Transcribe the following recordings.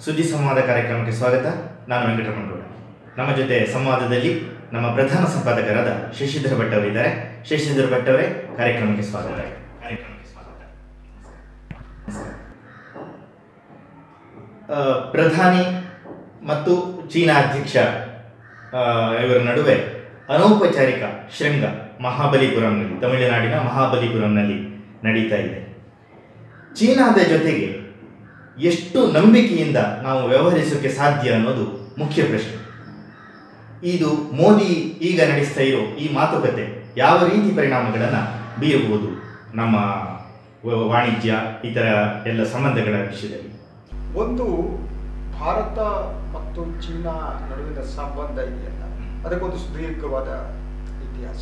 ಸುದ್ದಿ ಸಂವಾದ ಕಾರ್ಯಕ್ರಮಕ್ಕೆ ಸ್ವಾಗತ ನಾನು ವೆಂಕಟರಮಣಗೌಡ ನಮ್ಮ ಜೊತೆ ಸಂವಾದದಲ್ಲಿ ನಮ್ಮ ಪ್ರಧಾನ ಸಂಪಾದಕರಾದ ಶಶಿಧರ ಭಟ್ ಅವರಿದ್ದಾರೆ ಶಶಿಧರ ಭಟ್ ಅವರೇ ಕಾರ್ಯಕ್ರಮಕ್ಕೆ ಸ್ವಾಗತ ಕಾರ್ಯಕ್ರಮಕ್ಕೆ ಸ್ವಾಗತ ಆ, ಪ್ರಧಾನಿ ಮತ್ತು ಚೀನಾ ಅಧ್ಯಕ್ಷ ಆ, ಇವರ ನಡುವೆ ಅನೌಪಚಾರಿಕ ಶೃಂಗ ಮಹಾಬಲಿಪುರಂನಲ್ಲಿ ತಮಿಳುನಾಡಿನ ಮಹಾಬಲಿಪುರಂನಲ್ಲಿ ನಡೀತಾ ಇದೆ ಚೀನಾದ ಜೊತೆಗೆ ಎಷ್ಟು ನಂಬಿಕೆಯಿಂದ ನಾವು ವ್ಯವಹರಿಸೋಕೆ ಸಾಧ್ಯ ಅನ್ನೋದು ಮುಖ್ಯ ಪ್ರಶ್ನೆ ಇದು ಮೋದಿ ಈಗ ನಡೆಸ್ತಾ ಇರೋ ಈ ಮಾತುಕತೆ ಯಾವ ರೀತಿ ಪರಿಣಾಮಗಳನ್ನು ಬೀರಬಹುದು ನಮ್ಮ ವ- ವಾಣಿಜ್ಯ ಇತರ ಎಲ್ಲ ಸಂಬಂಧಗಳ ವಿಷಯದಲ್ಲಿ ಒಂದು ಭಾರತ ಮತ್ತು ಚೀನಾ ನಡುವಿನ ಸಂಬಂಧ ಇದೆಯಲ್ಲ ಅದಕ್ಕೊಂದು ಸುದೀರ್ಘವಾದ ಇತಿಹಾಸ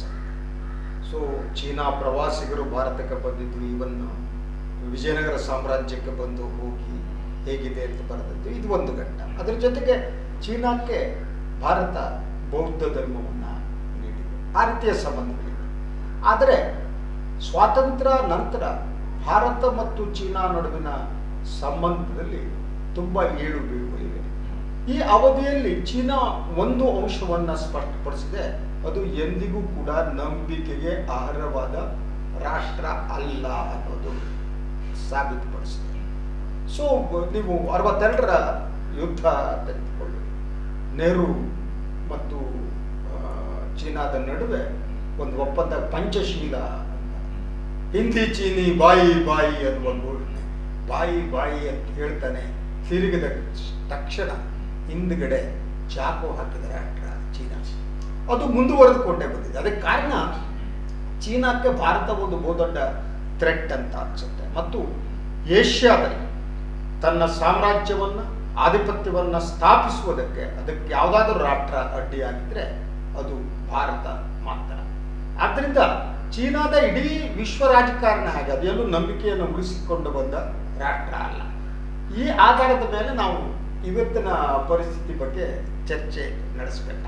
ಸೊ ಚೀನಾ ಪ್ರವಾಸಿಗರು ಭಾರತಕ್ಕೆ ಬಂದಿದ್ದು ಇವನ್ ವಿಜಯನಗರ ಸಾಮ್ರಾಜ್ಯಕ್ಕೆ ಬಂದು ಹೋಗಿ ಹೇಗಿದೆ ಅಂತ ಬರೆದದ್ದು ಇದು ಒಂದು ಘಟ್ಟ ಅದರ ಜೊತೆಗೆ ಚೀನಾಕ್ಕೆ ಭಾರತ ಬೌದ್ಧ ಧರ್ಮವನ್ನು ನೀಡಿದೆ ಆ ರೀತಿಯ ಸಂಬಂಧಗಳಿವೆ ಆದರೆ ಸ್ವಾತಂತ್ರ್ಯ ನಂತರ ಭಾರತ ಮತ್ತು ಚೀನಾ ನಡುವಿನ ಸಂಬಂಧದಲ್ಲಿ ತುಂಬ ಏಳು ಬೀಳುಗಳಿವೆ ಈ ಅವಧಿಯಲ್ಲಿ ಚೀನಾ ಒಂದು ಅಂಶವನ್ನು ಸ್ಪಷ್ಟಪಡಿಸಿದೆ ಅದು ಎಂದಿಗೂ ಕೂಡ ನಂಬಿಕೆಗೆ ಅರ್ಹವಾದ ರಾಷ್ಟ್ರ ಅಲ್ಲ ಅನ್ನೋದು ಸಾಬೀತುಪಡಿಸಿದೆ ಸೊ ನೀವು ಅರವತ್ತೆರಡರ ಯುದ್ಧ ತೆಗೆದುಕೊಳ್ಳಿ ನೆಹರು ಮತ್ತು ಆ, ಚೀನಾದ ನಡುವೆ ಒಂದು ಒಪ್ಪಂದ ಪಂಚಶೀಲ ಅಂತ ಹಿಂದಿ ಚೀನಿ ಬಾಯಿ ಬಾಯಿ ಅನ್ನುವ ಘೋಷಣೆ ಬಾಯಿ ಬಾಯಿ ಅಂತ ಹೇಳ್ತಾನೆ ತಿರುಗಿದ ತಕ್ಷಣ ಹಿಂದ್ಗಡೆ ಚಾಕು ಹಾಕಿದ ರಾಷ್ಟ್ರ ಚೀನಾ ಅದು ಮುಂದುವರೆದುಕೊಂಡೇ ಬಂದಿದೆ ಅದಕ್ಕೆ ಕಾರಣ ಚೀನಾಕ್ಕೆ ಭಾರತ ಒಂದು ಬಹುದೊಡ್ಡ ಥ್ರೆಟ್ ಅಂತ ಅನ್ಸುತ್ತೆ ಮತ್ತು ಏಷ್ಯಾದಲ್ಲಿ ತನ್ನ ಸಾಮ್ರಾಜ್ಯವನ್ನು ಆಧಿಪತ್ಯವನ್ನು ಸ್ಥಾಪಿಸುವುದಕ್ಕೆ ಅದಕ್ಕೆ ಯಾವುದಾದ್ರೂ ರಾಷ್ಟ್ರ ಅಡ್ಡಿಯಾಗಿದ್ರೆ ಅದು ಭಾರತ ಮಾತ್ರ ಆದ್ದರಿಂದ ಚೀನಾದ ಇಡೀ ವಿಶ್ವ ರಾಜಕಾರಣ ಹಾಗೆ ಅದು ಎಲ್ಲೂ ನಂಬಿಕೆಯನ್ನು ಉಳಿಸಿಕೊಂಡು ಬಂದ ರಾಷ್ಟ್ರ ಅಲ್ಲ ಈ ಆಧಾರದ ಮೇಲೆ ನಾವು ಇವತ್ತಿನ ಪರಿಸ್ಥಿತಿ ಬಗ್ಗೆ ಚರ್ಚೆ ನಡೆಸಬೇಕಾಗ್ತದೆ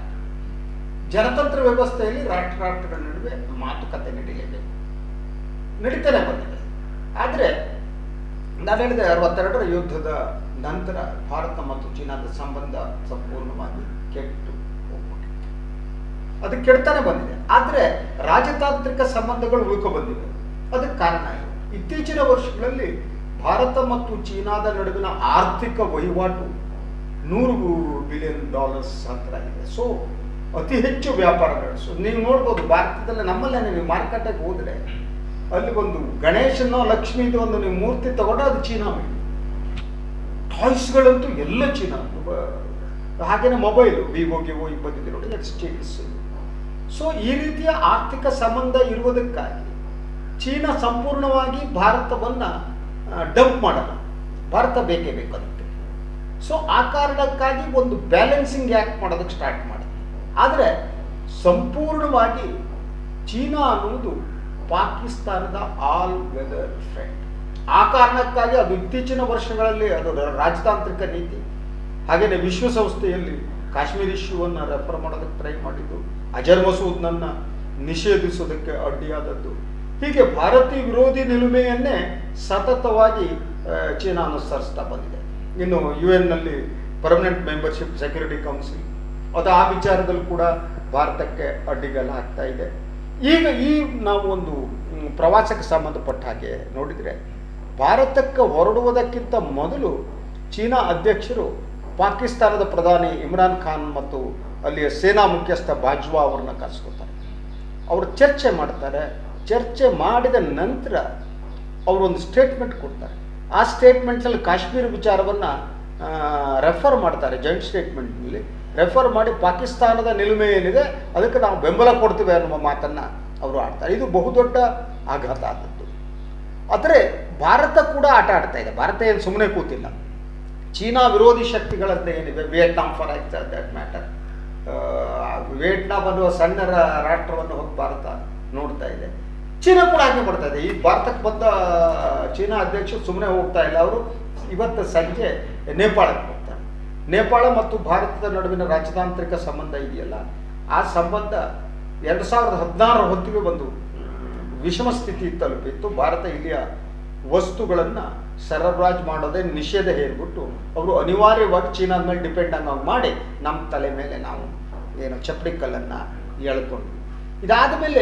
ಜನತಂತ್ರ ವ್ಯವಸ್ಥೆಯಲ್ಲಿ ರಾಷ್ಟ್ರ ರಾಷ್ಟ್ರಗಳ ನಡುವೆ ಮಾತುಕತೆ ನಡೆಯಬೇಕು ನಡೀತಾನೆ ಬಂದಿದೆ ಆದರೆ ನಾನು ಹೇಳಿದೆ ಅರವತ್ತೆರಡರ ಯುದ್ಧದ ನಂತರ ಭಾರತ ಮತ್ತು ಚೀನಾದ ಸಂಬಂಧ ಸಂಪೂರ್ಣವಾಗಿ ಕೆಟ್ಟು ಹೋಗ್ಬಿಟ್ಟಿದೆ ಅದು ಕೆಡ್ತಾನೆ ಬಂದಿದೆ ಆದರೆ ರಾಜತಾಂತ್ರಿಕ ಸಂಬಂಧಗಳು ಉಳ್ಕೊ ಬಂದಿವೆ ಅದಕ್ಕೆ ಕಾರಣ ಇದು ಇತ್ತೀಚಿನ ವರ್ಷಗಳಲ್ಲಿ ಭಾರತ ಮತ್ತು ಚೀನಾದ ನಡುವಿನ ಆರ್ಥಿಕ ವಹಿವಾಟು ನೂರು ಬಿಲಿಯನ್ ಡಾಲರ್ಸ್ ಹತ್ರ ಇದೆ ಸೊ ಅತಿ ಹೆಚ್ಚು ವ್ಯಾಪಾರ ನಡೆಸು ನೀವು ನೋಡ್ಬೋದು ಭಾರತದಲ್ಲಿ ನಮ್ಮಲ್ಲೇ ನೀವು ಮಾರುಕಟ್ಟೆಗೆ ಹೋದ್ರೆ ಅಲ್ಲಿ ಒಂದು ಗಣೇಶನೋ ಲಕ್ಷ್ಮೀದು ಒಂದು ನೀವು ಮೂರ್ತಿ ತಗೊಂಡ್ರೆ ಅದು ಚೀನಾ ಮೇಡ್ ಟಾಯ್ಸ್ಗಳಂತೂ ಎಲ್ಲ ಚೀನಾ ಹಾಗೇನೆ ಮೊಬೈಲು ವಿವೋ ಗಿವೋ ಈಗ ಬಂದಿದೆ ನೋಡಿ ಎಕ್ಸ್ ಚೀನ್ಸ್ ಸೊ ಈ ರೀತಿಯ ಆರ್ಥಿಕ ಸಂಬಂಧ ಇರುವುದಕ್ಕಾಗಿ ಚೀನಾ ಸಂಪೂರ್ಣವಾಗಿ ಭಾರತವನ್ನು ಡಂಪ್ ಮಾಡಲ್ಲ ಭಾರತ ಬೇಕೇ ಬೇಕು ಅದಕ್ಕೆ ಸೊ ಆ ಕಾರಣಕ್ಕಾಗಿ ಒಂದು ಬ್ಯಾಲೆನ್ಸಿಂಗ್ ಆ್ಯಕ್ಟ್ ಮಾಡೋದಕ್ಕೆ ಸ್ಟಾರ್ಟ್ ಮಾಡಿದೆ ಆದರೆ ಸಂಪೂರ್ಣವಾಗಿ ಚೀನಾ ಅನ್ನುವುದು ಪಾಕಿಸ್ತಾನದ ಆಲ್ ವೆದರ್ ಫ್ರೆಂಡ್ ಆ ಕಾರಣಕ್ಕಾಗಿ ಅದು ಇತ್ತೀಚಿನ ವರ್ಷಗಳಲ್ಲಿ ಅದು ರಾಜತಾಂತ್ರಿಕ ನೀತಿ ಹಾಗೆಯೇ ವಿಶ್ವಸಂಸ್ಥೆಯಲ್ಲಿ ಕಾಶ್ಮೀರ್ ಇಶ್ಯೂವನ್ನು ರೆಫರ್ ಮಾಡೋದಕ್ಕೆ ಟ್ರೈ ಮಾಡಿದ್ದು ಅಜರ್ ಮಸೂದ್ನನ್ನು ನಿಷೇಧಿಸೋದಕ್ಕೆ ಅಡ್ಡಿಯಾದದ್ದು ಹೀಗೆ ಭಾರತೀಯ ವಿರೋಧಿ ನಿಲುಮೆಯನ್ನೇ ಸತತವಾಗಿ ಆ, ಚೀನಾ ಅನುಸರಿಸ್ತಾ ಬಂದಿದೆ ಇನ್ನು ಯು ಎನ್ನಲ್ಲಿ ಪರ್ಮನೆಂಟ್ ಮೆಂಬರ್ಶಿಪ್ ಸೆಕ್ಯೂರಿಟಿ ಕೌನ್ಸಿಲ್ ಅದು ಆ ವಿಚಾರದಲ್ಲಿ ಕೂಡ ಭಾರತಕ್ಕೆ ಅಡ್ಡಿಗಲ್ಲ ಆಗ್ತಾ ಇದೆ ಈಗ ಈ ನಾವು ಒಂದು ಮ್, ಪ್ರವಾಸಕ್ಕೆ ಸಂಬಂಧಪಟ್ಟ ಹಾಗೆ ನೋಡಿದರೆ ಭಾರತಕ್ಕೆ ಹೊರಡುವುದಕ್ಕಿಂತ ಮೊದಲು ಚೀನಾ ಅಧ್ಯಕ್ಷರು ಪಾಕಿಸ್ತಾನದ ಪ್ರಧಾನಿ ಇಮ್ರಾನ್ ಖಾನ್ ಮತ್ತು ಅಲ್ಲಿಯ ಸೇನಾ ಮುಖ್ಯಸ್ಥ ಬಾಜ್ವಾ ಅವ್ರನ್ನ ಕರೆಸ್ಕೊತಾರೆ ಅವರು ಚರ್ಚೆ ಮಾಡ್ತಾರೆ ಚರ್ಚೆ ಮಾಡಿದ ನಂತರ ಅವರು ಒಂದು ಸ್ಟೇಟ್ಮೆಂಟ್ ಕೊಡ್ತಾರೆ ಆ ಸ್ಟೇಟ್ಮೆಂಟ್ನಲ್ಲಿ ಕಾಶ್ಮೀರ ವಿಚಾರವನ್ನು ರೆಫರ್ ಮಾಡ್ತಾರೆ ಜಾಯಿಂಟ್ ಸ್ಟೇಟ್ಮೆಂಟ್ನಲ್ಲಿ ರೆಫರ್ ಮಾಡಿ ಪಾಕಿಸ್ತಾನದ ನಿಲುಮೆ ಏನಿದೆ ಅದಕ್ಕೆ ನಾವು ಬೆಂಬಲ ಕೊಡ್ತೀವಿ ಅನ್ನುವ ಮಾತನ್ನು ಅವರು ಆಡ್ತಾರೆ ಇದು ಬಹುದೊಡ್ಡ ಆಘಾತ ಆದದ್ದು ಆದರೆ ಭಾರತ ಕೂಡ ಆಟ ಆಡ್ತಾ ಇದೆ ಭಾರತ ಏನು ಸುಮ್ಮನೆ ಕೂತಿಲ್ಲ ಚೀನಾ ವಿರೋಧಿ ಶಕ್ತಿಗಳಂತ ಏನಿವೆ Vietnam for example that matter Vietnam ಅನ್ನುವ ಸಣ್ಣ ರಾ- ರಾಷ್ಟ್ರವನ್ನು ಹೋಗಿ ಭಾರತ ನೋಡ್ತಾ ಇದೆ ಚೀನಾ ಕೂಡ ಹಾಗೆ ಮಾಡ್ತಾ ಇದೆ ಈ ಭಾರತಕ್ಕೆ ಬಂದ ಚೀನಾ ಅಧ್ಯಕ್ಷರು ಸುಮ್ಮನೆ ಹೋಗ್ತಾ ಇಲ್ಲ ಅವರು ಇವತ್ತು ಸಂಜೆ ನೇಪಾಳಕ್ಕೆ ಹೋಗ್ತಾರೆ ನೇಪಾಳ ಮತ್ತು ಭಾರತದ ನಡುವಿನ ರಾಜತಾಂತ್ರಿಕ ಸಂಬಂಧ ಇದೆಯಲ್ಲ ಆ ಸಂಬಂಧ ಎರಡು ಸಾವಿರದ ಹದಿನಾರರ ಹೊತ್ತಿಗೆ ಒಂದು ವಿಷಮ ಸ್ಥಿತಿ ತಲುಪಿತ್ತು ಭಾರತ ಇಲ್ಲಿಯ ವಸ್ತುಗಳನ್ನು ಸರಬರಾಜು ಮಾಡೋದೇ ನಿಷೇಧ ಹೇಳ್ಬಿಟ್ಟು ಅವರು ಅನಿವಾರ್ಯವಾಗಿ ಚೀನಾದ ಮೇಲೆ ಡಿಪೆಂಡ್ ಆಗಿ ಮಾಡಿ ನಮ್ಮ ತಲೆ ಮೇಲೆ ನಾವು ಏನು ಚಪ್ಪಡಿ ಕಲ್ಲನ್ನು ಎಳ್ಕೊಂಡ್ವಿ ಇದಾದ ಮೇಲೆ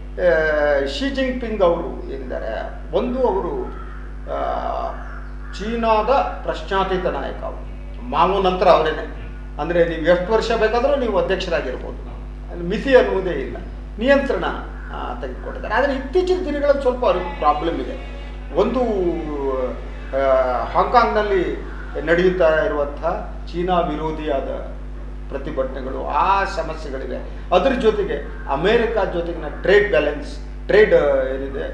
ಶಿ ಜಿಂಗ್ಪಿಂಗ್ ಅವರು ಏನಿದ್ದಾರೆ ಒಂದು ಅವರು ಆ, ಚೀನಾದ ಪ್ರಶ್ನಾತೀತ ನಾಯಕ ಅವರು ಮಾವು ನಂತರ ಅವರೇನೆ ಅಂದರೆ ನೀವು ಎಷ್ಟು ವರ್ಷ ಬೇಕಾದರೂ ನೀವು ಅಧ್ಯಕ್ಷರಾಗಿರ್ಬೋದು ಅಲ್ಲಿ ಮಿತಿ ಅನ್ನುವುದೇ ಇಲ್ಲ ನಿಯಂತ್ರಣ ಆ, ತೆಗೆದುಕೊಂಡಿದ್ದಾರೆ ಆದರೆ ಇತ್ತೀಚಿನ ದಿನಗಳಲ್ಲಿ ಸ್ವಲ್ಪ ಅವ್ರಿಗೆ ಪ್ರಾಬ್ಲಮ್ ಇದೆ ಒಂದು ಆ, ಹಾಂಗ್ಕಾಂಗ್ನಲ್ಲಿ ನಡೆಯುತ್ತಾ ಇರುವಂತಹ ಚೀನಾ ವಿರೋಧಿಯಾದ ಪ್ರತಿಭಟನೆಗಳು ಆ ಸಮಸ್ಯೆಗಳಿವೆ ಅದ್ರ ಜೊತೆಗೆ ಅಮೇರಿಕಾ ಜೊತೆಗಿನ ಟ್ರೇಡ್ ಬ್ಯಾಲೆನ್ಸ್ ಟ್ರೇಡ್ ಏನಿದೆ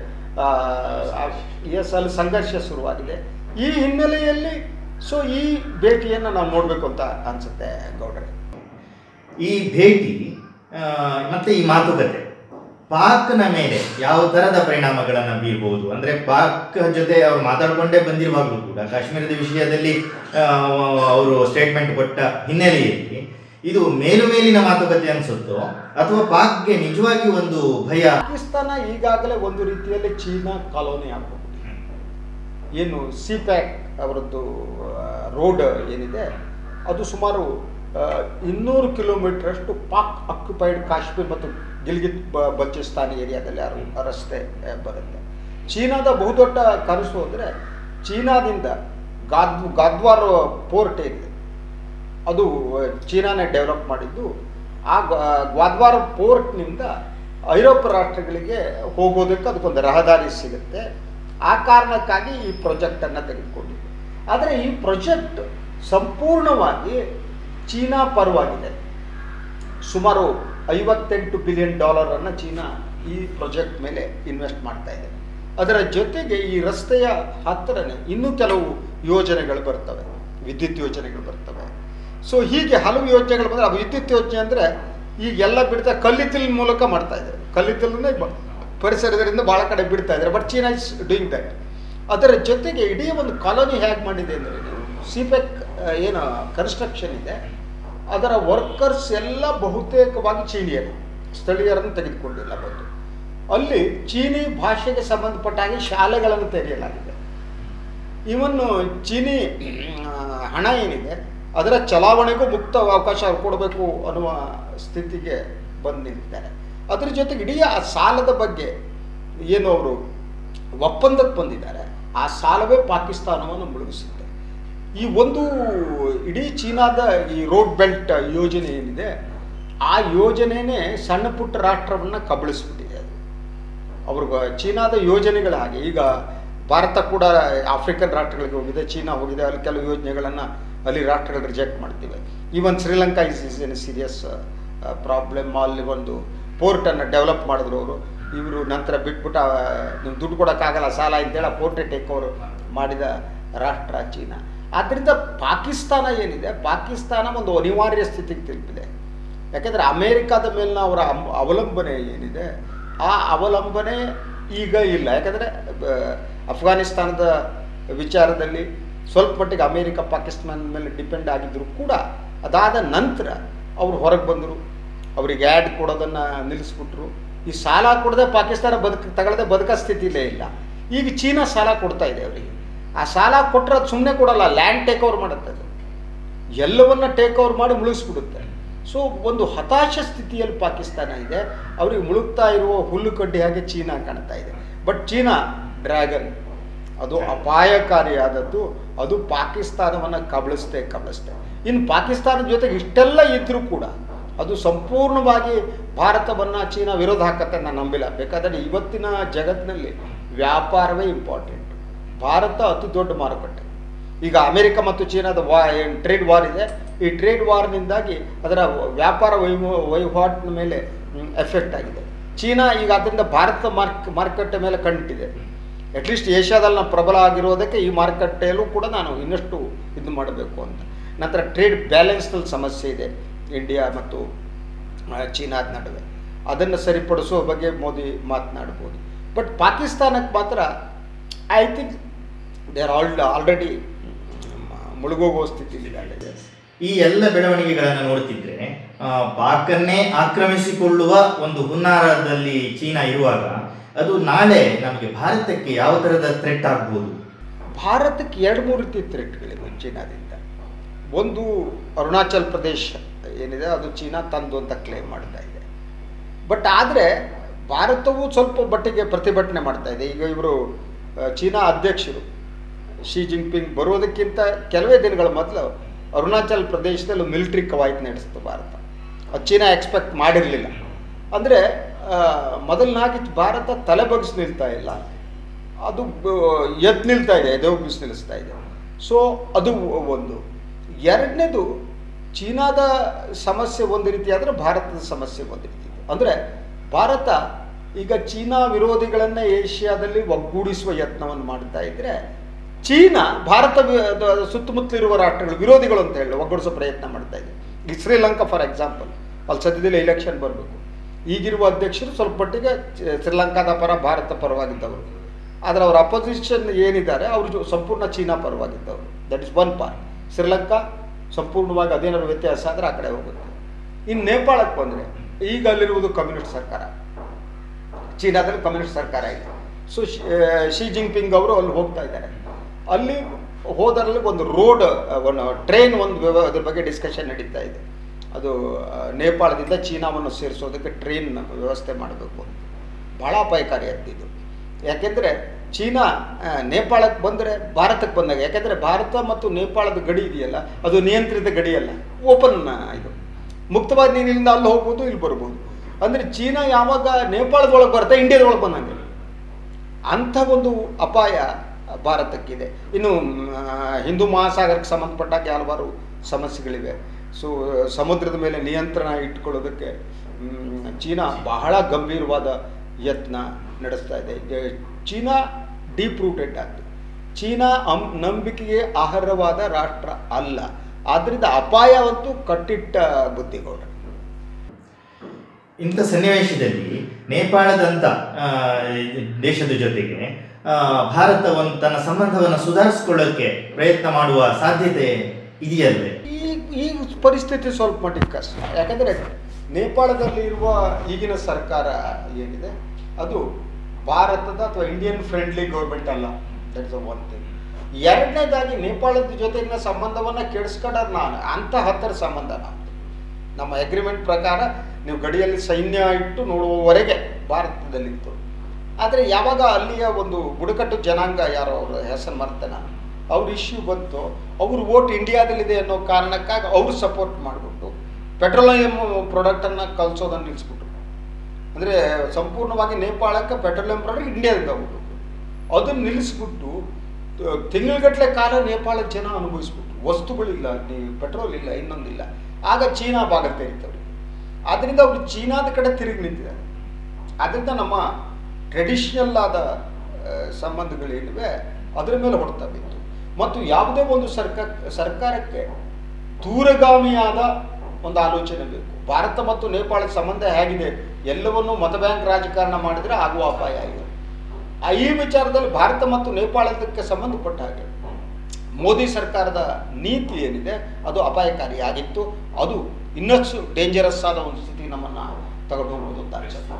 ಎಸ್ ಅಲ್ಲಿ ಸಂಘರ್ಷ ಶುರುವಾಗಿದೆ ಈ ಹಿನ್ನೆಲೆಯಲ್ಲಿ ಸೊ ಈ ಭೇಟಿಯನ್ನು ನಾವು ನೋಡಬೇಕು ಅಂತ ಅನಿಸುತ್ತೆ ಗೌಡ್ರೆ ಈ ಭೇಟಿ ಆ, ಮತ್ತೆ ಈ ಮಾತುಕತೆ ಪಾಕ್ನ ಮೇಲೆ ಯಾವ ತರದ ಪರಿಣಾಮಗಳನ್ನು ಬೀರ್ಬೋದು ಅಂದ್ರೆ ಪಾಕ್ ಜೊತೆ ಅವ್ರು ಮಾತಾಡ್ಕೊಂಡೇ ಬಂದಿರುವಾಗಲೂ ಕೂಡ ಕಾಶ್ಮೀರದ ವಿಷಯದಲ್ಲಿ ಆ, ಅವರು ಸ್ಟೇಟ್ಮೆಂಟ್ ಕೊಟ್ಟ ಹಿನ್ನೆಲೆಯಲ್ಲಿ ಇದು ಮೇಲು ಮೇಲಿನ ಮಾತುಕತೆ ಅನ್ಸುತ್ತೋ ಅಥವಾ ಪಾಕ್ಗೆ ನಿಜವಾಗಿ ಒಂದು ಭಯ ಪಾಕಿಸ್ತಾನ ಈಗಾಗಲೇ ಒಂದು ರೀತಿಯಲ್ಲಿ ಚೀನಾ ಕಾಲೋನಿ ಆಗಬಹುದು ಏನು ಸಿ ಪ್ಯಾಕ್ ಅವರದ್ದು ರೋಡ್ ಏನಿದೆ ಅದು ಸುಮಾರು ಆ, ಇನ್ನೂರು ಕಿಲೋಮೀಟರಷ್ಟು ಪಾಕ್ ಆಕ್ಯುಪೈಡ್ ಕಾಶ್ಮೀರ್ ಮತ್ತು ಗಿಲ್ಗಿತ್ ಬ ಬಲ್ಚಿಸ್ತಾನ್ ಏರಿಯಾದಲ್ಲಿ ಆ ರೋ- ಆ ರಸ್ತೆ ಆ, ಬರುತ್ತೆ ಚೀನಾದ ಬಹುದೊಡ್ಡ ಕನಸು ಅಂದರೆ ಚೀನಾದಿಂದ ಗಾದ್ ಗಾದ್ವಾರ್ ಪೋರ್ಟ್ ಏನಿದೆ ಅದು ಚೀನಾನೇ ಡೆವಲಪ್ ಮಾಡಿದ್ದು ಆ ಗ- ಗ್ವಾದ್ವಾರ ಪೋರ್ಟ್ನಿಂದ ಐರೋಪ್ಯ ರಾಷ್ಟ್ರಗಳಿಗೆ ಹೋಗೋದಕ್ಕೆ ಅದಕ್ಕೊಂದು ರಹದಾರಿ ಸಿಗುತ್ತೆ ಆ ಕಾರಣಕ್ಕಾಗಿ ಈ ಪ್ರಾಜೆಕ್ಟನ್ನು ತೆಗೆದುಕೊಂಡಿದ್ದು ಆದರೆ ಈ ಪ್ರಾಜೆಕ್ಟ್ ಸಂಪೂರ್ಣವಾಗಿ ಚೀನಾ ಪರವಾಗಿದೆ ಸುಮಾರು ಐವತ್ತೆಂಟು ಬಿಲಿಯನ್ ಡಾಲರನ್ನು ಚೀನಾ ಈ ಪ್ರಾಜೆಕ್ಟ್ ಮೇಲೆ ಇನ್ವೆಸ್ಟ್ ಮಾಡ್ತಾ ಇದೆ ಅದರ ಜೊತೆಗೆ ಈ ರಸ್ತೆಯ ಹತ್ತಿರನೇ ಇನ್ನೂ ಕೆಲವು ಯೋಜನೆಗಳು ಬರ್ತವೆ ವಿದ್ಯುತ್ ಯೋಜನೆಗಳು ಬರ್ತವೆ ಸೊ ಹೀಗೆ ಹಲವು ಯೋಜನೆಗಳು ಬಂದರೆ ಆ ವಿದ್ಯುತ್ ಯೋಜನೆ ಅಂದರೆ ಈಗೆಲ್ಲ ಬಿಡ್ತಾ ಕಲ್ಲಿದ್ದಲ ಮೂಲಕ ಮಾಡ್ತಾ ಇದ್ದಾರೆ ಕಲ್ಲಿದ್ದಲನ್ನೇ ಬ- ಪರಿಸರದಿಂದ ಭಾಳ ಕಡೆ ಬಿಡ್ತಾ ಇದ್ದಾರೆ but China is doing that ಅದರ ಜೊತೆಗೆ ಇಡೀ ಒಂದು ಕಾಲೋನಿ ಹೇಗೆ ಮಾಡಿದೆ ಅಂದರೆ ಸಿಪೆಕ್ ಏನು ಕನ್ಸ್ಟ್ರಕ್ಷನ್ ಇದೆ ಅದರ ವರ್ಕರ್ಸ್ ಎಲ್ಲ ಬಹುತೇಕವಾಗಿ ಚೀನಿಯರು ಸ್ಥಳೀಯರನ್ನು ತೆಗೆದುಕೊಂಡಿಲ್ಲ ಬಂದು ಅಲ್ಲಿ ಚೀನಿ ಭಾಷೆಗೆ ಸಂಬಂಧಪಟ್ಟ ಹಾಗೆ ಶಾಲೆಗಳನ್ನು ತೆರೆಯಲಾಗಿದೆ ಇವನ್ನು ಚೀನಿ ಆ, ಹಣ ಏನಿದೆ ಅದರ ಚಲಾವಣೆಗೂ ಮುಕ್ತ ಅವಕಾಶ ಅವ್ರು ಕೊಡಬೇಕು ಅನ್ನುವ ಸ್ಥಿತಿಗೆ ಬಂದು ನಿಂತಿದ್ದಾರೆ ಅದ್ರ ಜೊತೆಗೆ ಇಡೀ ಆ ಸಾಲದ ಬಗ್ಗೆ ಏನು ಅವರು ಒಪ್ಪಂದಕ್ಕೆ ಬಂದಿದ್ದಾರೆ ಆ ಸಾಲವೇ ಪಾಕಿಸ್ತಾನವನ್ನು ಮುಳುಗಿಸುತ್ತೆ ಈ ಒಂದು ಇಡೀ ಚೀನಾದ ಈ ರೋಡ್ ಬೆಲ್ಟ್ ಯೋಜನೆ ಏನಿದೆ ಆ ಯೋಜನೆನೇ ಸಣ್ಣ ಪುಟ್ಟ ರಾಷ್ಟ್ರವನ್ನು ಕಬಳಿಸ್ಬಿಟ್ಟಿದೆ ಅದು ಅವ್ರಿಗೆ ಚೀನಾದ ಯೋಜನೆಗಳ ಹಾಗೆ ಈಗ ಭಾರತ ಕೂಡ ಆಫ್ರಿಕನ್ ರಾಷ್ಟ್ರಗಳಿಗೆ ಹೋಗಿದೆ ಚೀನಾ ಹೋಗಿದೆ ಅಲ್ಲಿ ಕೆಲವು ಯೋಜನೆಗಳನ್ನು ಅಲ್ಲಿ ರಾಷ್ಟ್ರಗಳು ರಿಜೆಕ್ಟ್ ಮಾಡ್ತಿವೆ even Sri Lanka is is an serious problem ಅಲ್ಲಿ ಒಂದು ಪೋರ್ಟನ್ನು ಡೆವಲಪ್ ಮಾಡಿದ್ರು ಅವರು ಇವರು ನಂತರ ಬಿಟ್ಬಿಟ್ಟು ಆ, ನೀವು ದುಡ್ಡು ಕೊಡೋಕ್ಕಾಗಲ್ಲ ಸಾಲ ಅಂತೇಳಿ ಆ ಪೋರ್ಟೇ ಟೇಕ್ ಓವರ್ ಮಾಡಿದ ರಾಷ್ಟ್ರ ಚೀನಾ ಆದ್ದರಿಂದ ಪಾಕಿಸ್ತಾನ ಏನಿದೆ ಪಾಕಿಸ್ತಾನ ಒಂದು ಅನಿವಾರ್ಯ ಸ್ಥಿತಿಗೆ ತಲುಪಿದೆ ಯಾಕೆಂದರೆ ಅಮೇರಿಕಾದ ಮೇಲಿನ ಅವರ ಅಮ್- ಅವಲಂಬನೆ ಏನಿದೆ ಆ ಅವಲಂಬನೆ ಈಗ ಇಲ್ಲ ಯಾಕಂದರೆ ಅಫ್ಘಾನಿಸ್ತಾನದ ವಿಚಾರದಲ್ಲಿ ಸ್ವಲ್ಪ ಮಟ್ಟಿಗೆ ಅಮೇರಿಕ ಪಾಕಿಸ್ತಾನದ ಮೇಲೆ ಡಿಪೆಂಡ್ ಆಗಿದ್ದರೂ ಕೂಡ ಅದಾದ ನಂತರ ಅವರು ಹೊರಗೆ ಬಂದರು ಅವರಿಗೆ ಆ್ಯಡ್ ಕೊಡೋದನ್ನು ನಿಲ್ಲಿಸ್ಬಿಟ್ರು ಈ ಸಾಲ ಕೊಡದೆ ಪಾಕಿಸ್ತಾನ ಬದುಕು ತಗೊಳ್ಳದೆ ಬದುಕೋ ಸ್ಥಿತಿಲೇ ಇಲ್ಲ ಈಗ ಚೀನಾ ಸಾಲ ಕೊಡ್ತಾ ಇದೆ ಅವರಿಗೆ ಆ ಸಾಲ ಕೊಟ್ಟರೆ ಅದು ಸುಮ್ಮನೆ ಕೊಡಲ್ಲ ಲ್ಯಾಂಡ್ ಟೇಕ್ ಓವರ್ ಮಾಡುತ್ತೆ ಅದು ಎಲ್ಲವನ್ನ ಟೇಕ್ ಓವರ್ ಮಾಡಿ ಮುಳುಗಿಸ್ಬಿಡುತ್ತೆ ಸೊ ಒಂದು ಹತಾಶ ಸ್ಥಿತಿಯಲ್ಲಿ ಪಾಕಿಸ್ತಾನ ಇದೆ ಅವರಿಗೆ ಮುಳುಗ್ತಾ ಇರುವ ಹುಲ್ಲು ಕಡ್ಡಿ ಹಾಗೆ ಚೀನಾ ಕಾಣ್ತಾ ಇದೆ ಬಟ್ ಚೀನಾ ಡ್ರ್ಯಾಗನ್ ಅದು ಅಪಾಯಕಾರಿಯಾದದ್ದು ಅದು ಪಾಕಿಸ್ತಾನವನ್ನು ಕಬಳಿಸ್ತೆ ಕಬಳಿಸ್ತೆ ಇನ್ನು ಪಾಕಿಸ್ತಾನದ ಜೊತೆಗೆ ಇಷ್ಟೆಲ್ಲ ಇದ್ದರೂ ಕೂಡ ಅದು ಸಂಪೂರ್ಣವಾಗಿ ಭಾರತವನ್ನು ಚೀನಾ ವಿರೋಧ ಹಾಕತ್ತೆ ನಾನು ನಂಬಿಲ್ಲ ಬೇಕಾದರೆ ಇವತ್ತಿನ ಜಗತ್ತಿನಲ್ಲಿ ವ್ಯಾಪಾರವೇ ಇಂಪಾರ್ಟೆಂಟ್ ಭಾರತ ಅತಿ ದೊಡ್ಡ ಮಾರುಕಟ್ಟೆ ಈಗ ಅಮೆರಿಕ ಮತ್ತು ಚೀನಾದ ವಾ ಏನು ಟ್ರೇಡ್ ವಾರ್ ಇದೆ ಈ ಟ್ರೇಡ್ ವಾರ್ನಿಂದಾಗಿ ಅದರ ವ್ಯಾಪಾರ ವಹಿವ ವಹಿವಾಟಿನ ಮೇಲೆ ಎಫೆಕ್ಟ್ ಆಗಿದೆ ಚೀನಾ ಈಗ ಅದರಿಂದ ಭಾರತ ಮಾರ್ಕ್ ಮಾರುಕಟ್ಟೆ ಮೇಲೆ ಕಣ್ಣಿಟ್ಟಿದೆ ಅಟ್ಲೀಸ್ಟ್ ಏಷ್ಯಾದಲ್ಲಿ ನಾವು ಪ್ರಬಲ ಆಗಿರೋದಕ್ಕೆ ಈ ಮಾರುಕಟ್ಟೆಯಲ್ಲೂ ಕೂಡ ನಾನು ಇನ್ನಷ್ಟು ಇದು ಮಾಡಬೇಕು ಅಂತ ನಂತರ ಟ್ರೇಡ್ ಬ್ಯಾಲೆನ್ಸ್ನಲ್ಲಿ ಸಮಸ್ಯೆ ಇದೆ ಇಂಡಿಯಾ ಮತ್ತು ಆ, ಚೀನಾದ ನಡುವೆ ಅದನ್ನು ಸರಿಪಡಿಸುವ ಬಗ್ಗೆ ಮೋದಿ ಮಾತನಾಡ್ಬೋದು ಬಟ್ ಪಾಕಿಸ್ತಾನಕ್ಕೆ ಮಾತ್ರ I think they are all already ಮುಳುಗೋಗುವ ಸ್ಥಿತಿಲಿದ್ದಾರೆ ಈ ಎಲ್ಲ ಬೆಳವಣಿಗೆಗಳನ್ನು ನೋಡ್ತಿದ್ರೆ ಆ, ಪಾಕನ್ನೇ ಆಕ್ರಮಿಸಿಕೊಳ್ಳುವ ಒಂದು ಹುನ್ನಾರದಲ್ಲಿ ಚೀನಾ ಇರುವಾಗ ಅದು ನಾಳೆ ನಮಗೆ ಭಾರತಕ್ಕೆ ಯಾವ ಥರದ ಥ್ರೆಟ್ ಆಗ್ಬೋದು ಭಾರತಕ್ಕೆ ಎರಡು ಮೂರು ರೀತಿ ಥ್ರೆಟ್ಗಳಿವೆ ಚೀನಾದಿಂದ ಒಂದು ಅರುಣಾಚಲ್ ಪ್ರದೇಶ ಏನಿದೆ ಅದು ಚೀನಾ ತಂದು ಅಂತ ಕ್ಲೇಮ್ ಮಾಡ್ತಾ ಇದೆ ಬಟ್ ಆದರೆ ಭಾರತವು ಸ್ವಲ್ಪ ಮಟ್ಟಿಗೆ ಪ್ರತಿಭಟನೆ ಮಾಡ್ತಾ ಇದೆ ಈಗ ಇವರು ಆ, ಚೀನಾ ಅಧ್ಯಕ್ಷರು ಶಿ ಜಿನ್ಪಿಂಗ್ ಬರೋದಕ್ಕಿಂತ ಕೆಲವೇ ದಿನಗಳ ಮೊದಲು ಅರುಣಾಚಲ್ ಪ್ರದೇಶದಲ್ಲಿ ಮಿಲಿಟ್ರಿ ಕವಾಯತ್ ನಡೆಸಿತು ಭಾರತ ಅದು ಚೀನಾ ಎಕ್ಸ್ಪೆಕ್ಟ್ ಮಾಡಿರಲಿಲ್ಲ ಅಂದರೆ ಮೊದಲನಾಗಿ ಭಾರತ ತಲೆ ಬಗ್ಗಿಸಿ ನಿಲ್ತಾ ಇಲ್ಲ ಅದು ಬ- ಎದ್ದು ನಿಲ್ತಾ ಇದೆ ಎದೆ ಉಬ್ಬಿಸಿ ನಿಲ್ಲಿಸ್ತಾ ಇದೆ ಸೊ ಅದು ಒಂದು ಎರಡನೇದು ಚೀನಾದ ಸಮಸ್ಯೆ ಒಂದು ರೀತಿ ಆದರೆ ಭಾರತದ ಸಮಸ್ಯೆ ಒಂದು ರೀತಿ ಅಂದರೆ ಭಾರತ ಈಗ ಚೀನಾ ವಿರೋಧಿಗಳನ್ನು ಏಷ್ಯಾದಲ್ಲಿ ಒಗ್ಗೂಡಿಸುವ ಯತ್ನವನ್ನು ಮಾಡ್ತಾ ಇದ್ದರೆ ಚೀನಾ ಭಾರತ ವಿ- ಅದು ಸುತ್ತಮುತ್ತಲಿರುವ ರಾಷ್ಟ್ರಗಳು ವಿರೋಧಿಗಳು ಅಂತ ಹೇಳಿ ಒಗ್ಗೂಡಿಸೋ ಪ್ರಯತ್ನ ಮಾಡ್ತಾ ಇದೆ ಈಗ ಶ್ರೀಲಂಕಾ ಫಾರ್ ಎಕ್ಸಾಂಪಲ್ ಅಲ್ಲಿ ಸದ್ಯದಲ್ಲಿ ಎಲೆಕ್ಷನ್ ಬರಬೇಕು ಈಗಿರುವ ಅಧ್ಯಕ್ಷರು ಸ್ವಲ್ಪ ಮಟ್ಟಿಗೆ ಚ- ಶ್ರೀಲಂಕಾದ ಪರ ಭಾರತ ಪರವಾಗಿದ್ದವರು ಆದರೆ ಅವರ ಅಪೋಸಿಷನ್ ಏನಿದ್ದಾರೆ ಅವರು ಸಂಪೂರ್ಣ ಚೀನಾ ಪರವಾಗಿದ್ದವರು that is one part Sri Lanka ಸಂಪೂರ್ಣವಾಗಿ ಅದೇನಾದ್ರು ವ್ಯತ್ಯಾಸ ಆದರೆ ಆ ಕಡೆ ಹೋಗುತ್ತೆ ಇನ್ನು ನೇಪಾಳಕ್ಕೆ ಬಂದರೆ ಈಗ ಅಲ್ಲಿರುವುದು ಕಮ್ಯುನಿಸ್ಟ್ ಸರ್ಕಾರ ಚೀನಾದಲ್ಲಿ ಕಮ್ಯುನಿಸ್ಟ್ ಸರ್ಕಾರ ಇದೆ ಸೊ ಶಿ ಜಿಂಗ್ಪಿಂಗ್ ಅವರು ಅಲ್ಲಿ ಹೋಗ್ತಾ ಇದ್ದಾರೆ ಅಲ್ಲಿ ಹೋದರಲ್ಲಿ ಒಂದು ರೋಡ್ ಒಂದು ಟ್ರೈನ್ ಒಂದು ವ್ಯವ ಅದ್ರ ಬಗ್ಗೆ ಡಿಸ್ಕಷನ್ ನಡೀತಾ ಇದೆ ಅದು ಆ, ನೇಪಾಳದಿಂದ ಚೀನಾವನ್ನು ಸೇರಿಸೋದಕ್ಕೆ ಟ್ರೈನ್ ವ್ಯವಸ್ಥೆ ಮಾಡಬೇಕು ಅಂತ ಭಾಳ ಅಪಾಯಕಾರಿ ಆಗ್ತಿದ್ದು ಯಾಕೆಂದರೆ ಚೀನಾ ಆ, ನೇಪಾಳಕ್ಕೆ ಬಂದರೆ ಭಾರತಕ್ಕೆ ಬಂದಾಗ ಯಾಕೆಂದರೆ ಭಾರತ ಮತ್ತು ನೇಪಾಳದ ಗಡಿ ಇದೆಯಲ್ಲ ಅದು ನಿಯಂತ್ರಿತ ಗಡಿ ಅಲ್ಲ ಓಪನ್ ಇದು ಮುಕ್ತವಾದ ನೀರಿನಿಂದ ಅಲ್ಲಿ ಹೋಗ್ಬೋದು ಇಲ್ಲಿ ಬರ್ಬೋದು ಅಂದರೆ ಚೀನಾ ಯಾವಾಗ ನೇಪಾಳದೊಳಗೆ ಬರುತ್ತೆ ಇಂಡಿಯಾದೊಳಗೆ ಬಂದಂಗೆ ಅಂಥ ಒಂದು ಅಪಾಯ ಭಾರತಕ್ಕಿದೆ ಇನ್ನು ಮ್, ಹಿಂದೂ ಮಹಾಸಾಗರಕ್ಕೆ ಸಂಬಂಧಪಟ್ಟಾಗ ಹಲವಾರು ಸಮಸ್ಯೆಗಳಿವೆ ಸೊ ಸಮುದ್ರದ ಮೇಲೆ ನಿಯಂತ್ರಣ ಇಟ್ಕೊಳ್ಳೋದಕ್ಕೆ ಮ್, ಚೀನಾ ಬಹಳ ಗಂಭೀರವಾದ ಯತ್ನ ನಡೆಸ್ತಾ ಇದೆ ಈಗ ಚೀನಾ ಡೀಪ್ ರೂಟೆಡ್ ಆಗ್ತದೆ ಚೀನಾ ಅಂ ನಂಬಿಕೆಗೆ ಆಹಾರವಾದ ರಾಷ್ಟ್ರ ಅಲ್ಲ ಆದ್ದರಿಂದ ಅಪಾಯವಂತೂ ಕಟ್ಟಿಟ್ಟ ಬುದ್ಧಿಗೌಡ ಇಂಥ ಸನ್ನಿವೇಶದಲ್ಲಿ ನೇಪಾಳದಂಥ ಆ, ದೇಶದ ಜೊತೆಗೆ ಆ, ಭಾರತ ಒಂದು ತನ್ನ ಸಂಬಂಧವನ್ನು ಸುಧಾರಿಸ್ಕೊಳ್ಳೋಕ್ಕೆ ಪ್ರಯತ್ನ ಮಾಡುವ ಸಾಧ್ಯತೆ ಇದೆಯಲ್ವೇ ಈ ಈ ಪರಿಸ್ಥಿತಿ ಸ್ವಲ್ಪ ಮಟ್ಟಿಗೆ ಕಷ್ಟ ಯಾಕಂದರೆ ನೇಪಾಳದಲ್ಲಿ ಇರುವ ಈಗಿನ ಸರ್ಕಾರ ಏನಿದೆ ಅದು ಭಾರತದ ಅಥವಾ ಇಂಡಿಯನ್ ಫ್ರೆಂಡ್ಲಿ ಗೌರ್ಮೆಂಟ್ ಅಲ್ಲ ದಟ್ ಇಸ್ ಒನ್ ಥಿಂಗ್ ಎರಡನೇದಾಗಿ ನೇಪಾಳದ ಜೊತೆಗಿನ ಸಂಬಂಧವನ್ನು ಕೆಡಿಸ್ಕೊಂಡಾರ ನಾನು ಅಂಥ ಹತ್ತರ ಸಂಬಂಧ ನಮ್ಮದು ನಮ್ಮ ಅಗ್ರಿಮೆಂಟ್ ಪ್ರಕಾರ ನೀವು ಗಡಿಯಲ್ಲಿ ಸೈನ್ಯ ಇಟ್ಟು ನೋಡುವವರೆಗೆ ಭಾರತದಲ್ಲಿತ್ತು ಆದರೆ ಯಾವಾಗ ಅಲ್ಲಿಯ ಒಂದು ಬುಡಕಟ್ಟು ಜನಾಂಗ ಯಾರೋ ಅವ್ರ ಹೆಸರು ಮರ್ತೆ ನಾನು ಅವ್ರ ಇಶ್ಯೂ ಬಂತು ಅವ್ರ ವೋಟ್ ಇಂಡಿಯಾದಲ್ಲಿದೆ ಅನ್ನೋ ಕಾರಣಕ್ಕಾಗಿ ಅವರು ಸಪೋರ್ಟ್ ಮಾಡಿಬಿಟ್ಟು ಪೆಟ್ರೋಲಿಯಂ ಪ್ರಾಡಕ್ಟನ್ನು ಕಲಿಸೋದನ್ನು ನಿಲ್ಲಿಸ್ಬಿಟ್ರು ಅಂದರೆ ಸಂಪೂರ್ಣವಾಗಿ ನೇಪಾಳಕ್ಕೆ ಪೆಟ್ರೋಲಿಯಂ ಪ್ರಾಡಕ್ಟ್ ಇಂಡಿಯಾದಿಂದ ಹೋಗ್ಬೇಕು ಅದನ್ನು ನಿಲ್ಲಿಸ್ಬಿಟ್ಟು ತಿಂಗಳಗಟ್ಟಲೆ ಕಾಲ ನೇಪಾಳದ ಜನ ಅನುಭವಿಸ್ಬಿಟ್ರು ವಸ್ತುಗಳಿಲ್ಲ ನೀ- ಪೆಟ್ರೋಲ್ ಇಲ್ಲ ಇನ್ನೊಂದಿಲ್ಲ ಆಗ ಚೀನಾ ಭಾಗ ತೆರೀತವ್ರು ಆದ್ದರಿಂದ ಅವರು ಚೀನಾದ ಕಡೆ ತಿರುಗಿ ನಿಂತಿದ್ದಾರೆ ಅದರಿಂದ ನಮ್ಮ ಟ್ರೆಡಿಷನಲ್ ಆದ ಆ, ಸಂಬಂಧಗಳೇನಿವೆ ಅದರ ಮೇಲೆ ಹೊಡ್ತಾ ಬಿತ್ತು ಮತ್ತು ಯಾವುದೇ ಒಂದು ಸರ್ಕಾರ ಸರ್ಕಾರಕ್ಕೆ ದೂರಗಾಮಿಯಾದ ಒಂದು ಆಲೋಚನೆ ಬೇಕು ಭಾರತ ಮತ್ತು ನೇಪಾಳದ ಸಂಬಂಧ ಹೇಗಿದೆ ಎಲ್ಲವನ್ನೂ ಮತ ಬ್ಯಾಂಕ್ ರಾಜಕಾರಣ ಮಾಡಿದರೆ ಆಗುವ ಅಪಾಯ ಇದೆ ಆ ಈ ವಿಚಾರದಲ್ಲಿ ಭಾರತ ಮತ್ತು ನೇಪಾಳದಕ್ಕೆ ಸಂಬಂಧಪಟ್ಟ ಹಾಗೆ ಮೋದಿ ಸರ್ಕಾರದ ನೀತಿ ಏನಿದೆ ಅದು ಅಪಾಯಕಾರಿಯಾಗಿತ್ತು ಅದು ಇನ್ನಷ್ಟು ಡೇಂಜರಸ್ ಆದ ಒಂದು ಸ್ಥಿತಿ ನಮ್ಮನ್ನು ತಗೊಂಡು ಹೋಗ್ಬೋದು ಅಂತ ಅನ್ಸುತ್ತೆ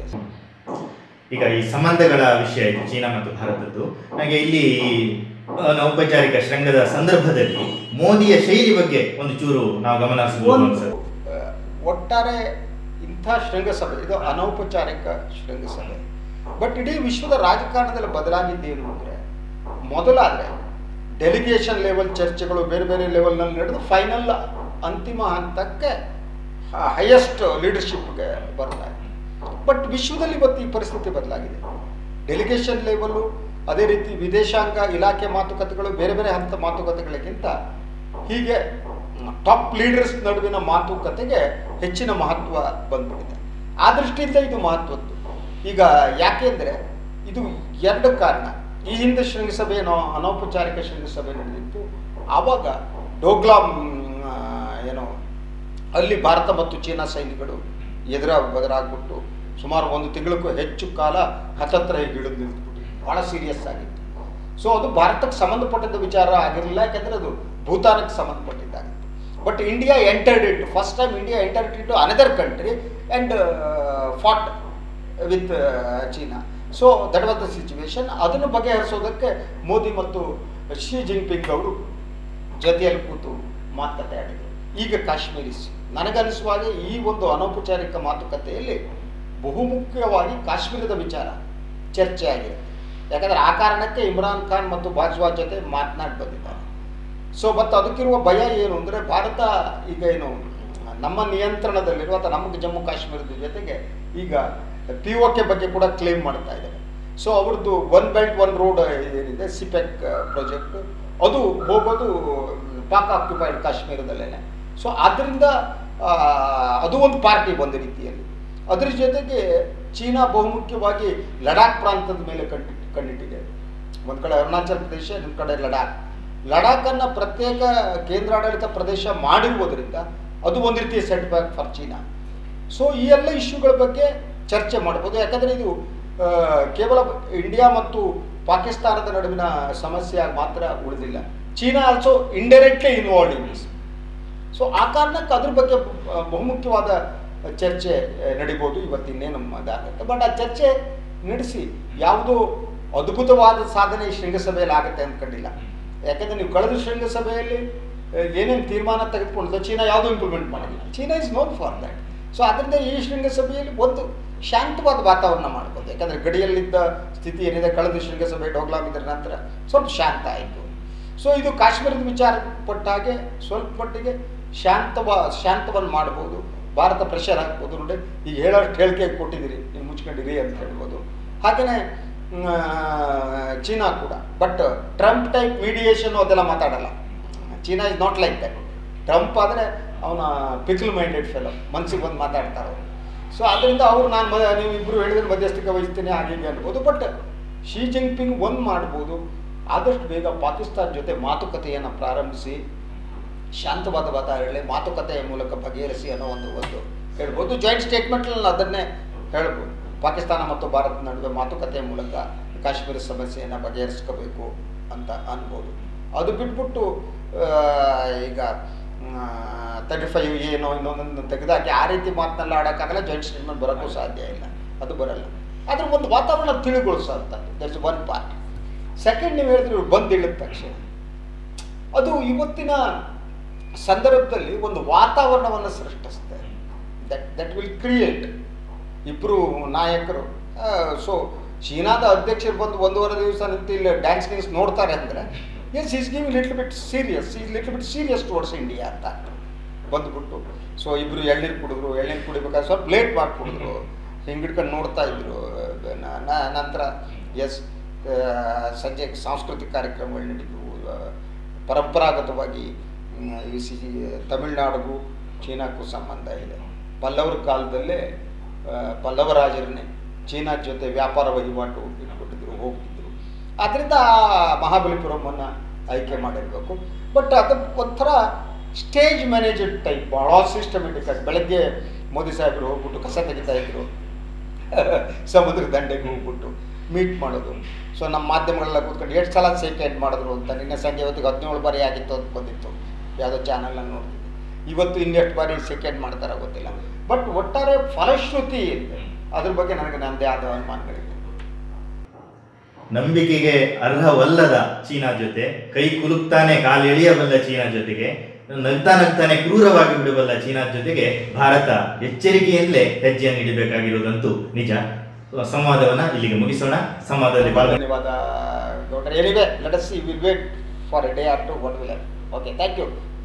ಈಗ ಈ ಸಂಬಂಧಗಳ ವಿಷಯ ಇದು ಚೀನಾ ಮತ್ತು ಭಾರತದ್ದು ಹಾಗೆ ಇಲ್ಲಿ ಅನೌಪಚಾರಿಕ ಶೃಂಗದ ಸಂದರ್ಭದಲ್ಲಿ ಮೋದಿಯ ಶೈಲಿ ಬಗ್ಗೆ ಒಂದು ಚೂರು ನಾವು ಗಮನ ಹರಿಸಬಹುದು ಒಂದು ಅನ್ಸುತ್ತೆ ಆ, ಒಟ್ಟಾರೆ ಇಂಥ ಶೃಂಗಸಭೆ ಇದು ಅನೌಪಚಾರಿಕ ಶೃಂಗಸಭೆ ಬಟ್ ಇಡೀ ವಿಶ್ವದ ರಾಜಕಾರಣದಲ್ಲಿ ಬದಲಾಗಿದ್ದೇನು ಅಂದರೆ ಮೊದಲಾದರೆ ಡೆಲಿಗೇಷನ್ ಲೆವೆಲ್ ಚರ್ಚೆಗಳು ಬೇರೆ ಬೇರೆ ಲೆವೆಲ್ನಲ್ಲಿ ನಡೆದು ಫೈನಲ್ ಅಂತಿಮ ಹಂತಕ್ಕೆ ಹೈಯೆಸ್ಟ್ ಲೀಡರ್ಶಿಪ್ಗೆ ಬರ್ತಾ ಇದೆ ಬಟ್ ವಿಶ್ವದಲ್ಲಿ ಇವತ್ತು ಈ ಪರಿಸ್ಥಿತಿ ಬದಲಾಗಿದೆ ಡೆಲಿಗೇಷನ್ ಲೆವೆಲ್ಲು ಅದೇ ರೀತಿ ವಿದೇಶಾಂಗ ಇಲಾಖೆ ಮಾತುಕತೆಗಳು ಬೇರೆ ಬೇರೆ ಹಂತ ಮಾತುಕತೆಗಳಿಗಿಂತ ಹೀಗೆ ಟಾಪ್ ಲೀಡರ್ಸ್ ನಡುವಿನ ಮಾತುಕತೆಗೆ ಹೆಚ್ಚಿನ ಮಹತ್ವ ಬಂದ್ಬಿಟ್ಟಿದೆ ಆ ದೃಷ್ಟಿಯಿಂದ ಇದು ಮಹತ್ವದ್ದು ಈಗ ಯಾಕೆಂದರೆ ಇದು ಎರಡು ಕಾರಣ ಈ ಹಿಂದೆ ಶೃಂಗಸಭೆ ಏನೋ ಅನೌಪಚಾರಿಕ ಶೃಂಗಸಭೆ ನಡೆದಿತ್ತು ಆವಾಗ ಡೋಗ್ಲಾಮ್ ಆ, ಏನೋ ಅಲ್ಲಿ ಭಾರತ ಮತ್ತು ಚೀನಾ ಸೈನಿಕಗಳು ಎದುರ ಬದರಾಗ್ಬಿಟ್ಟು ಸುಮಾರು ಒಂದು ತಿಂಗಳಕ್ಕೂ ಹೆಚ್ಚು ಕಾಲ ಹತ್ತತ್ರ ಹಿಡಿದು ನಿಂತ್ಬಿಟ್ಟು ಭಾಳ ಸೀರಿಯಸ್ ಆಗಿತ್ತು ಸೊ ಅದು ಭಾರತಕ್ಕೆ ಸಂಬಂಧಪಟ್ಟಿದ್ದ ವಿಚಾರ ಆಗಿರಲಿಲ್ಲ ಯಾಕೆಂದರೆ ಅದು ಭೂತಾನಕ್ಕೆ ಸಂಬಂಧಪಟ್ಟಿದ್ದಾಗಿತ್ತು but India entered it first time India entered it another country and fought with China so that was the situation ಅದನ್ನು ಬಗೆಹರಿಸೋದಕ್ಕೆ ಮೋದಿ ಮತ್ತು ಶಿ ಜಿನ್ಪಿಂಗ್ ಅವರು ಜೊತೆಯಲ್ಲಿ ಕೂತು ಮಾತುಕತೆ ಆಡಿದರು ಈಗ ಕಾಶ್ಮೀರಿಸ್ ನನಗನ್ನಿಸುವಾಗ ಈ ಒಂದು ಅನೌಪಚಾರಿಕ ಮಾತುಕತೆಯಲ್ಲಿ ಬಹುಮುಖ್ಯವಾಗಿ ಕಾಶ್ಮೀರದ ವಿಚಾರ ಚರ್ಚೆ ಆಗಿದೆ ಯಾಕಂದರೆ ಆ ಕಾರಣಕ್ಕೆ ಇಮ್ರಾನ್ ಖಾನ್ ಮತ್ತು ಬಾಜ್ವಾ ಜೊತೆ ಮಾತನಾಡಿ ಬಂದಿದ್ದಾರೆ ಸೊ ಮತ್ತು ಅದಕ್ಕಿರುವ ಭಯ ಏನು ಅಂದರೆ ಭಾರತ ಈಗ ಏನು ನಮ್ಮ ನಿಯಂತ್ರಣದಲ್ಲಿರುವ ಅಥವಾ ನಮಗೆ ಜಮ್ಮು ಕಾಶ್ಮೀರದ ಜೊತೆಗೆ ಈಗ ಪಿ ಒ ಕೆ ಬಗ್ಗೆ ಕೂಡ ಕ್ಲೇಮ್ ಮಾಡ್ತಾ ಇದ್ದಾರೆ ಸೊ ಅವ್ರದ್ದು ಒನ್ ಬೆಲ್ಟ್ ಒನ್ ರೋಡ್ ಏನಿದೆ ಸಿಪೆಕ್ ಪ್ರಾಜೆಕ್ಟ್ ಅದು ಹೋಗೋದು ಪಾಕ್ ಆಕ್ಯುಪೈಡ್ ಕಾಶ್ಮೀರದಲ್ಲೇ ಸೊ ಆದ್ದರಿಂದ ಆ, ಅದು ಒಂದು ಪಾರ್ಟಿ ಒಂದು ರೀತಿಯಲ್ಲಿ ಅದ್ರ ಜೊತೆಗೆ ಚೀನಾ ಬಹುಮುಖ್ಯವಾಗಿ ಲಡಾಖ್ ಪ್ರಾಂತದ ಮೇಲೆ ಕಣ್ಣಿ ಕಣ್ಣಿಟ್ಟಿದೆ ಒಂದು ಕಡೆ ಅರುಣಾಚಲ್ ಪ್ರದೇಶ ಇನ್ನೊಂದು ಕಡೆ ಲಡಾಖ್ ಲಡಾಖನ್ನು ಪ್ರತ್ಯೇಕ ಕೇಂದ್ರಾಡಳಿತ ಪ್ರದೇಶ ಮಾಡಿರುವುದರಿಂದ ಅದು ಒಂದು ರೀತಿಯ set back for China so ಈ ಎಲ್ಲ ಇಶ್ಯೂಗಳ ಬಗ್ಗೆ ಚರ್ಚೆ ಮಾಡ್ಬೋದು ಯಾಕಂದರೆ ಇದು ಆ, ಕೇವಲ ಇಂಡಿಯಾ ಮತ್ತು ಪಾಕಿಸ್ತಾನದ ನಡುವಿನ ಸಮಸ್ಯೆಯಾಗಿ ಮಾತ್ರ ಉಳಿದಿಲ್ಲ China also indirectly involve in this so ಆ ಕಾರಣಕ್ಕೆ ಅದ್ರ ಬಗ್ಗೆ ಆ, ಬಹುಮುಖ್ಯವಾದ ಚರ್ಚೆ ಆ, ನಡಿಬೋದು ಇವತ್ತಿನ್ನೇನು ಅದಾಗುತ್ತೆ ಬಟ್ ಆ ಚರ್ಚೆ ನಡೆಸಿ ಯಾವುದೋ ಅದ್ಭುತವಾದ ಸಾಧನೆ ಈ ಶೃಂಗಸಭೆಯಲ್ಲಿ ಆಗುತ್ತೆ ಅಂದ್ಕೊಂಡಿಲ್ಲ ಯಾಕಂದ್ರೆ ನೀವು ಕಳೆದ ಶೃಂಗಸಭೆಯಲ್ಲಿ ಆ, ಏನೇನು ತೀರ್ಮಾನ ತೆಗೆದುಕೊಂಡಿದ್ದು ಚೀನಾ ಯಾವುದೂ ಇಂಪ್ಲಿಮೆಂಟ್ ಮಾಡಿಲ್ಲ China is known for that so ಅದರಿಂದ ಈ ಶೃಂಗಸಭೆಯಲ್ಲಿ ಒಂದು ಶಾಂತವಾದ ವಾತಾವರಣ ಮಾಡ್ಬೋದು ಯಾಕಂದರೆ ಗಡಿಯಲ್ಲಿದ್ದ ಸ್ಥಿತಿ ಏನಿದೆ ಕಳೆದ ಶೃಂಗಸಭೆ ಡೋಗ್ಲಾಮ್ ಇದರ ನಂತರ ಸ್ವಲ್ಪ ಶಾಂತ ಆಯಿತು ಸೊ ಇದು ಕಾಶ್ಮೀರದ ವಿಚಾರ ಪಟ್ಟ ಹಾಗೆ ಸ್ವಲ್ಪ ಮಟ್ಟಿಗೆ ಶಾಂತವ ಶಾಂತವನ್ನು ಮಾಡ್ಬೋದು ಭಾರತ ಪ್ರೆಷರ್ ಹಾಕ್ಬೋದು ನೋಡಿ ಈಗ ಹೇಳೋಷ್ಟು ಹೇಳಿಕೆ ಕೊಟ್ಟಿದ್ದೀರಿ ನೀವು ಮುಚ್ಕೊಂಡಿರಿ ಅಂತ ಹೇಳ್ಬೋದು ಹಾಗೆಯೇ ಚೀನಾ ಕೂಡ ಬಟ್ ಟ್ರಂಪ್ ಟೈಪ್ ಮೀಡಿಯೇಷನ್ ಅದೆಲ್ಲ ಮಾತಾಡಲ್ಲ China is not like that Trump ಆದರೆ ಅವನ ಪಿಕ್ಲ್ ಮೈಂಡೆಡ್ ಫೆಲೋ ಮನ್ಸಿಗೆ ಬಂದು ಮಾತಾಡ್ತಾರೆ ಅವರು ಸೊ ಅದರಿಂದ ಅವರು ನಾನು ಮ ನೀವು ಇಬ್ಬರು ಹೇಳಿದ್ರೆ ಮಧ್ಯಸ್ಥಿಕೆ ವಹಿಸ್ತೀನಿ ಹಾಗೆ ಹೀಗೆ ಅನ್ಬೋದು ಬಟ್ ಶಿ ಜಿನ್ಪಿಂಗ್ ಒಂದು ಮಾಡ್ಬೋದು ಆದಷ್ಟು ಬೇಗ ಪಾಕಿಸ್ತಾನ ಜೊತೆ ಮಾತುಕತೆಯನ್ನು ಪ್ರಾರಂಭಿಸಿ ಶಾಂತವಾದ ವಾತಾವರಣದಲ್ಲಿ ಮಾತುಕತೆಯ ಮೂಲಕ ಬಗೆಹರಿಸಿ ಅನ್ನೋ ಒಂದು ಒಂದು ಹೇಳ್ಬೋದು ಜಾಯಿಂಟ್ ಸ್ಟೇಟ್ಮೆಂಟ್ನಲ್ಲಿ ಅದನ್ನೇ ಹೇಳ್ಬೋದು ಪಾಕಿಸ್ತಾನ ಮತ್ತು ಭಾರತ ನಡುವೆ ಮಾತುಕತೆಯ ಮೂಲಕ ಕಾಶ್ಮೀರ ಸಮಸ್ಯೆಯನ್ನು ಬಗೆಹರಿಸ್ಕೋಬೇಕು ಅಂತ ಅನ್ಬೋದು ಅದು ಬಿಟ್ಬಿಟ್ಟು ಆ, ಈಗ ತರ್ಟಿ ಫೈವ್ ಏನೋ ಇನ್ನೊಂದೊಂದು ತೆಗೆದಾಕಿ ಆ ರೀತಿ ಮಾತನ್ನೆಲ್ಲ ಆಡೋಕ್ಕಾಗಲ್ಲ ಜಾಯಿಂಟ್ ಸ್ಟೇಟ್ಮೆಂಟ್ ಬರೋಕ್ಕೂ ಸಾಧ್ಯ ಇಲ್ಲ ಅದು ಬರಲ್ಲ ಆದರೆ ಒಂದು ವಾತಾವರಣ ತಿಳಿಗೊಳಿಸೋಂಥ ದಟ್ಸ್ ಒನ್ ಪಾರ್ಟ್ ಸೆಕೆಂಡ್ ನೀವು ಹೇಳಿದ್ರೆ ಇವ್ರು ಬಂದು ಇಳಿದ ತಕ್ಷಣ ಅದು ಇವತ್ತಿನ ಸಂದರ್ಭದಲ್ಲಿ ಒಂದು ವಾತಾವರಣವನ್ನು ಸೃಷ್ಟಿಸುತ್ತೆ ದಟ್ ದಟ್ ವಿಲ್ ಕ್ರಿಯೇಟ್ ಇಬ್ಬರು ನಾಯಕರು ಸೊ ಚೀನಾದ ಅಧ್ಯಕ್ಷರು ಬಂದು ಒಂದೂವರೆ ದಿವಸ ನಿಂತು ಇಲ್ಲಿ ಡ್ಯಾನ್ಸ್ ಗಿನ್ಸ್ ನೋಡ್ತಾರೆ ಅಂದರೆ ಎಸ್ is giving little bit serious is little bit serious towards India ಅಂತ ಬಂದ್ಬಿಟ್ಟು ಸೊ ಇಬ್ಬರು ಎಳ್ನೀರು ಕುಡಿದ್ರು ಎಳ್ನೀರು ಕುಡಿಬೇಕಾದ್ರೆ ಸ್ವಲ್ಪ ಲೇಟ್ ಮಾಡಿ ಕುಡಿದ್ರು ಹಿಂಗೆ ಹಿಡ್ಕೊಂಡು ನೋಡ್ತಾ ಇದ್ರು ನ- ನ- ನಂತರ ಎಸ್ ಸಂಜೆ ಸಾಂಸ್ಕೃತಿಕ ಕಾರ್ಯಕ್ರಮಗಳು ನಡೀತವು ಆ, ಪರಂಪರಾಗತವಾಗಿ ಮ್, ಈ ಸಿ ತಮಿಳುನಾಡಿಗೂ ಚೀನಾಕ್ಕೂ ಸಂಬಂಧ ಇದೆ ಪಲ್ಲವರ ಕಾಲದಲ್ಲೇ ಆ, ಪಲ್ಲವ ರಾಜರನ್ನೇ ಚೀನಾ ಜೊತೆ ವ್ಯಾಪಾರ ವಹಿವಾಟು ಇಟ್ಕೊಟ್ಟಿದ್ರು ಹೋಗ್ತಿದ್ರು ಆದ್ದರಿಂದ ಆ ಮಹಾಬಲಿಪುರಮನ್ನು ಆಯ್ಕೆ ಮಾಡಿರಬೇಕು ಬಟ್ ಅದು ಒಂಥರ ಸ್ಟೇಜ್ ಮ್ಯಾನೇಜರ್ ಟೈಪ್ ಭಾಳ ಸಿಸ್ಟಮೆಟಿಕ್ ಆಗಿ ಬೆಳಗ್ಗೆ ಮೋದಿ ಸಾಹೇಬರು ಹೋಗ್ಬಿಟ್ಟು ಕಸ ತೆಗಿತಾ ಇದ್ರು ಸಮುದ್ರ ದಂಡೆಗೆ ಹೋಗ್ಬಿಟ್ಟು ಮೀಟ್ ಮಾಡೋದು ಸೊ ನಮ್ಮ ಮಾಧ್ಯಮಗಳೆಲ್ಲ ಕೂತ್ಕೊಂಡು ಎಷ್ಟು ಸಲ ಸೆಕೆಂಡ್ ಮಾಡಿದ್ರು ಅಂತ ನಿನ್ನೆ ಸಂಜೆ ಹೊತ್ತಿಗೆ ಹದಿನೇಳು ಬಾರಿ ಆಗಿತ್ತು ಅಂತ ಬಂದಿತ್ತು ಯಾವುದೋ ಚಾನಲ್ನಲ್ಲಿ ನೋಡ್ತಿದ್ದೆ ಇವತ್ತು ಇನ್ನೆಷ್ಟು ಬಾರಿ ಸೆಕೆಂಡ್ ಮಾಡ್ತಾರೋ ಗೊತ್ತಿಲ್ಲ ಬಟ್ ಒಟ್ಟಾರೆ ಫಲಶ್ರುತಿ ಇದೆ ಅದ್ರ ಬಗ್ಗೆ ನನಗೆ ನನ್ನದೇ ಆದ ಅನುಮಾನಗಳಿದೆ ನಂಬಿಕೆಗೆ ಅರ್ಹವಲ್ಲದ ಚೀನಾ ಜೊತೆ ಕೈ ಕುಲುಕ್ತಾನೆ ಕಾಲು ಎಳೆಯಬಲ್ಲ ಚೀನಾ ಜೊತೆಗೆ ನಗ್ತಾ ನಗ್ತಾನೆ ಕ್ರೂರವಾಗಿ ಬಿಡಬಲ್ಲ ಚೀನಾ ಜೊತೆಗೆ ಭಾರತ ಎಚ್ಚರಿಕೆಯಿಂದಲೇ ಹೆಜ್ಜೆಯನ್ನು ಇಡಬೇಕಾಗಿರುವುದಂತೂ ನಿಜ ಸಂವಾದವನ್ನ ಇಲ್ಲಿಗೆ ಮುಗಿಸೋಣ ಸಂವಾದದಲ್ಲಿ ಪಾಲ್ಗೊಂಡ ಧನ್ಯವಾದ ಗೌಡ್ರೆ anyway let us see will wait for a day or two what will okay thank you